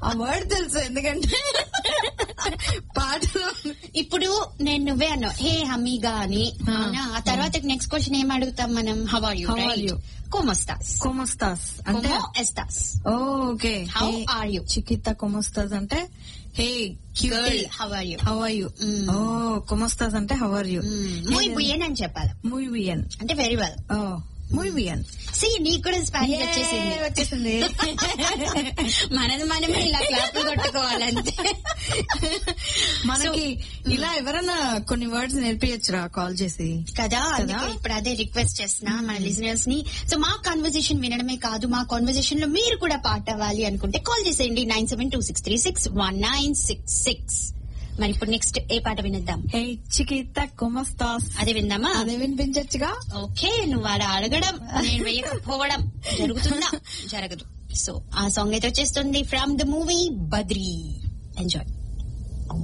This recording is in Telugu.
ఆ వర్డ్ తెలుసు ఎందుకంటే పాటలో ఇప్పుడు నేను నువ్వే అన్నావు హే హమీగా అని ఆ. అవునా? ఆ తర్వాత నెక్స్ట్ క్వశ్చన్ ఏం అడుగుతాం మనం how are you How are you? కోమస్తాస్ కొమస్తాస్ అంటే కోమో ఎస్తాస్ okay How are you? Chikitha కొమస్తాస్ అంటే hey girl how are you how are you Mm. Oh కొమస్తాస్ అంటే how are you muy bien అని చెప్పాలి muy bien అంటే very well oh muy bien సి నీకు కూడా స్పానిష్ వచ్చేసింది Yay, వచ్చేసింది మనది మనమే ఇలా క్లాప్ కొట్టుకోవాలంతే మనకి ఇలా ఎవరైనా కొన్ని వర్డ్స్ నేర్పించరా కాల్ చేసి కదా అందుకే ఇప్పుడు అదే రిక్వెస్ట్ చేస్తున్నా మన లిజనర్స్ ని సో మా కాన్వర్జేషన్ వినడమే కాదు మా కాన్వర్జేషన్ లో మీరు కూడా పాట అవ్వాలి అనుకుంటే కాల్ చేసేయండి nine seven two six three six one nine six six మరి ఇప్పుడు నెక్స్ట్ ఏ పాట వినిద్దాం హే చికిత కొమస్తాస్ అదే విందామా అదే వినిపించచ్చుగా ఓకే నువ్వు అలా అడగడం నేను వేయకపోవడం జరుగుతుందా జరగదు సో ఆ సాంగ్ అయితే వచ్చేస్తుంది from the movie Badri enjoy